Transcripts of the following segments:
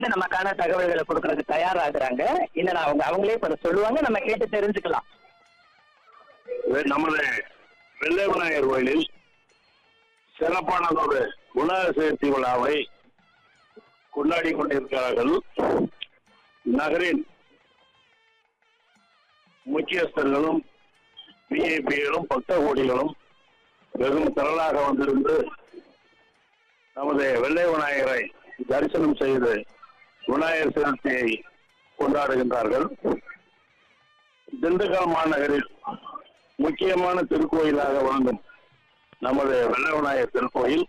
இன்னும் நமக்கான தகவல்களை கொடுக்கறதுக்கு தயாராகிறாங்க இன்னும் அவங்க அவங்களே இப்ப சொல்லுவாங்க நம்ம கேட்டு தெரிஞ்சுக்கலாம் வெ- நமது வெள்ளை விநாயகர் கோயிலில் சிறப்பானதொரு உணவு சேர்த்தி விழாவை கொண்டாடி கொண்டிருக்கிறார்கள் நகரின் முக்கியஸ்தர்களும் விஐபிகளும் பக்த கோடிகளும் வெறும் திரளாக வந்திருந்து நமது வெள்ளை விநாயகரை தரிசனம் செய்து விநாயகர் சதுர்த்தியை கொண்டாடுகின்றார்கள் திண்டுக்கல் மாநகரில் முக்கியமான திருக்கோயிலாக வழங்கும் நமது வெள்ளை விநாயகர் திருக்கோயில்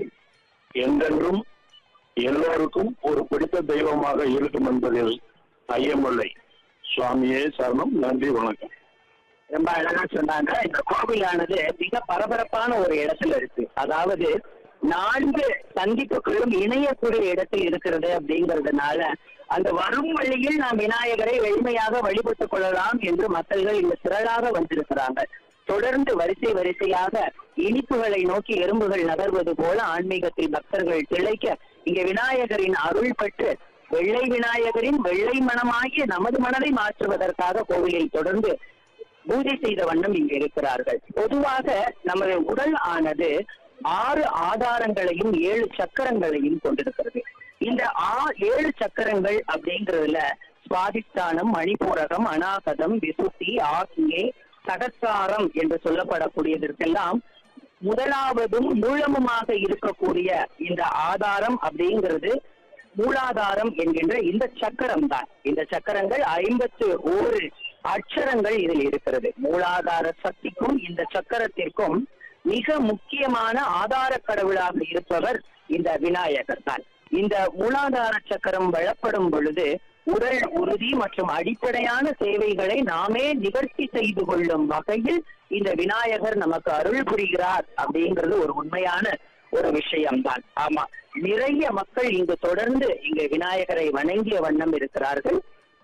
என்றென்றும் எல்லோருக்கும் ஒரு பிடித்த தெய்வமாக இருக்கும் என்பதில் ஐயமில்லை சுவாமியே சரணம் நன்றி வணக்கம் ரொம்ப அழகா சொன்னாங்க இந்த கோவிலானது மிக பரபரப்பான ஒரு இடத்துல இருக்கு அதாவது நான்கு சந்திப்புகளும் இணையக்கூடிய இடத்தில் இருக்கிறது அப்படிங்கறதுனால அந்த வரும் வழியில் நாம் விநாயகரை எளிமையாக வழிபட்டுக் கொள்ளலாம் என்று மக்கள்கள் இங்க திரளாக வந்திருக்கிறாங்க தொடர்ந்து வரிசை வரிசையாக இனிப்புகளை நோக்கி எறும்புகள் நகர்வது போல ஆன்மீகத்தில் பக்தர்கள் திளைக்க இங்க விநாயகரின் அருள் பெற்று வெள்ளை விநாயகரின் வெள்ளை மனமாகிய நமது மனதை மாற்றுவதற்காக கோவிலில் தொடர்ந்து பூஜை செய்த வண்ணம் இங்கு இருக்கிறார்கள் பொதுவாக நமது உடல் ஆனது ஆறு ஆதாரங்களையும் ஏழு சக்கரங்களையும் கொண்டிருக்கிறது இந்த ஆ ஏழு சக்கரங்கள் அப்படிங்கிறதுல சுவாதிஷ்டானம் மணிப்பூரகம் அநாகதம் விசுத்தி ஆகியே சகசாரம் என்று சொல்லப்படக்கூடியதற்கெல்லாம் முதலாவதும் மூலமுமாக இருக்கக்கூடிய இந்த ஆதாரம் அப்படிங்கிறது மூலாதாரம் என்கின்ற இந்த சக்கரம் தான் இந்த சக்கரங்கள் ஐம்பத்து ஓரு அட்சரங்கள் இதில் இருக்கிறது மூலாதார சக்திக்கும் இந்த சக்கரத்திற்கும் மிக முக்கியமான ஆதார கடவுளாக இருப்பவர் இந்த விநாயகர் தான் இந்த மூலாதார சக்கரம் வளப்படும் பொழுது உடல் உறுதி மற்றும் அடிப்படையான தேவைகளை நாமே நிவர்த்தி செய்து கொள்ளும் வகையில் இந்த விநாயகர் நமக்கு அருள் புரிகிறார் அப்படிங்கிறது ஒரு உண்மையான ஒரு விஷயம்தான் ஆமா நிறைய மக்கள் இங்கு தொடர்ந்து இங்கு விநாயகரை வணங்கிய வண்ணம் இருக்கிறார்கள்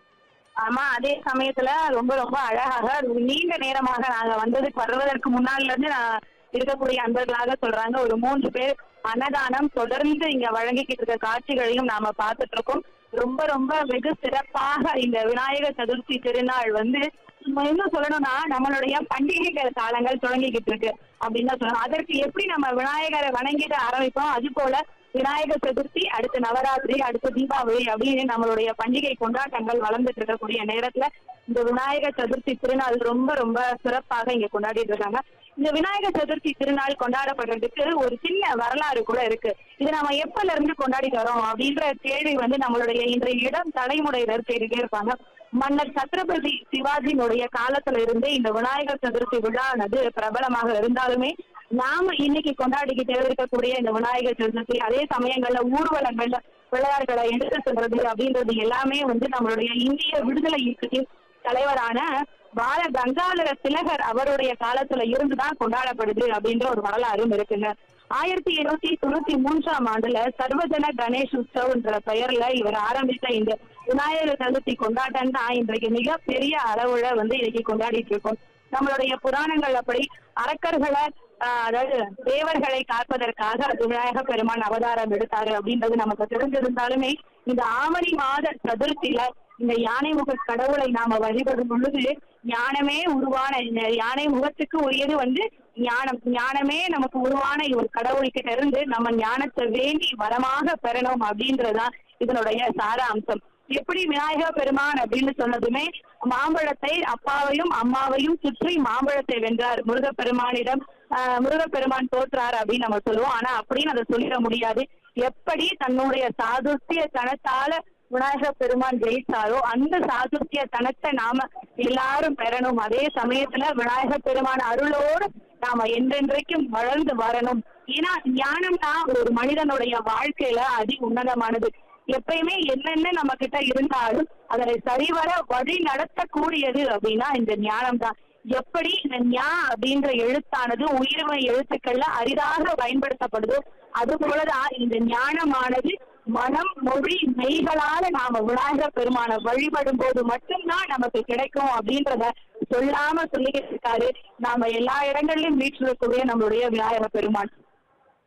ஆமா அதே சமயத்துல ரொம்ப ரொம்ப அழகாக நீண்ட நேரமாக நாங்க வந்ததுக்கு வருவதற்கு முன்னால இருந்து நான் இருக்கக்கூடிய அன்பர்களாக சொல்றாங்க ஒரு மூன்று பேர் அன்னதானம் தொடர்ந்து இங்க வழங்கிக்கிட்டு இருக்க காட்சிகளையும் நாம பார்த்துட்டு இருக்கோம் ரொம்ப ரொம்ப வெகு சிறப்பாக இந்த விநாயகர் சதுர்த்தி திருநாள் வந்து நம்ம இன்னும் சொல்லணும்னா நம்மளுடைய பண்டிகைகள் காலங்கள் தொடங்கிக்கிட்டு இருக்கு அப்படின்னு தான் சொல்லணும் அதற்கு எப்படி நம்ம விநாயகரை வணங்கிட்டு ஆரம்பிப்போம் அது போல விநாயகர் சதுர்த்தி அடுத்து நவராத்திரி அடுத்து தீபாவளி அப்படின்னு நம்மளுடைய பண்டிகை கொண்டாட்டங்கள் வளர்ந்துட்டு இருக்கக்கூடிய நேரத்துல இந்த விநாயகர் சதுர்த்தி திருநாள் ரொம்ப ரொம்ப சிறப்பாக இங்க கொண்டாடிட்டு இருக்காங்க இந்த விநாயகர் சதுர்த்தி திருநாள் கொண்டாடப்படுறதுக்கு ஒரு சின்ன வரலாறு கூட இருக்கு இது நம்ம எப்பல இருந்து கொண்டாடிட்டு வரோம் அப்படின்ற கேள்வி வந்து நம்மளுடைய இன்றைய இடம் தலைமுறையினர் கேட்டுட்டே இருப்பாங்க மன்னர் சத்ரபதி சிவாஜியினுடைய காலத்துல இருந்தே இந்த விநாயகர் சதுர்த்தி விழானது பிரபலமாக இருந்தாலுமே நாம இன்னைக்கு கொண்டாடிக்கிட்டே இருக்கக்கூடிய இந்த விநாயகர் சதுர்த்தி அதே சமயங்கள்ல ஊர்வலங்கள்ல விளையாடுகளை எடுத்து செல்றது அப்படின்றது எல்லாமே வந்து நம்மளுடைய இந்திய விடுதலை இயக்கத்தின் தலைவரான பால கங்காதர திலகர் அவருடைய காலத்துல இருந்துதான் கொண்டாடப்படுது அப்படின்ற ஒரு வரலாறும் இருக்குங்க ஆயிரத்தி இருநூத்தி தொண்ணூத்தி மூன்றாம் ஆண்டுல சர்வஜன கணேஷ் உற்சவ்ன்ற பெயர்ல இவர் ஆரம்பித்த இந்த விநாயகர் சதுர்த்தி கொண்டாட்டம் தான் இன்றைக்கு மிகப்பெரிய அளவுல வந்து இன்னைக்கு கொண்டாடிட்டு இருக்கோம் நம்மளுடைய புராணங்கள் அப்படி அரக்கர்களை ஆஹ், அதாவது தேவர்களை காப்பதற்காக விநாயக பெருமான் அவதாரம் எடுத்தாரு அப்படின்றது நமக்கு தெரிஞ்சிருந்தாலுமே இந்த ஆவணி மாத சதுர்த்தியில இந்த யானை முக கடவுளை நாம வழிபடும் பொழுது ஞானமே உருவான இந்த யானை முகத்துக்கு உரியது வந்து ஞானம் ஞானமே நமக்கு உருவான ஒரு கடவுள்கிட்ட இருந்து நம்ம ஞானத்தை வேண்டி வரமாக பெறணும் அப்படின்றதுதான் இதனுடைய சாராம்சம் எப்படி விநாயக பெருமான் அப்படின்னு சொன்னதுமே மாம்பழத்தை அப்பாவையும் அம்மாவையும் சுற்றி மாம்பழத்தை வென்றார் முருகப்பெருமானிடம் ஆஹ், முருகப்பெருமான் தோற்றார் அப்படின்னு நம்ம சொல்லுவோம் ஆனா அப்படின்னு அதை சொல்லிட முடியாது எப்படி தன்னுடைய சாதுர்த்திய தனத்தால விநாயக பெருமான் ஜெயிச்சாரோ அந்த சாதுர்த்திய தனத்தை நாம எல்லாரும் பெறணும் அதே சமயத்துல விநாயக பெருமான் அருளோடு நாம என்றென்றைக்கும் வளர்ந்து வரணும் ஏன்னா ஞானம்னா ஒரு மனிதனுடைய வாழ்க்கையில அதி உன்னதமானது எப்பயுமே என்னென்ன நம்ம கிட்ட இருந்தாலும் அதனை சரிவர வழி நடத்தக்கூடியது அப்படின்னா இந்த ஞானம் தான் எப்படி இந்த ஞா அப்படின்ற எழுத்தானது உயிர்மை எழுத்துக்கள்ல அரிதாக பயன்படுத்தப்படுதோ அது போலதான் இந்த ஞானமானது மனம் மொழி மெய்களால நாம விநாயகர் பெருமானை வழிபடும் போது மட்டும்தான் நமக்கு கிடைக்கும் அப்படின்றத சொல்லாம சொல்லிக்கிட்டு இருக்காரு நாம எல்லா இடங்கள்லயும் வீற்றிருக்கக்கூடிய நம்மளுடைய விநாயகர் பெருமான்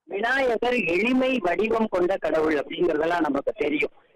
விநாயகர் எளிமை வடிவம் கொண்ட கடவுள் அப்படிங்கறதெல்லாம் நமக்கு தெரியும்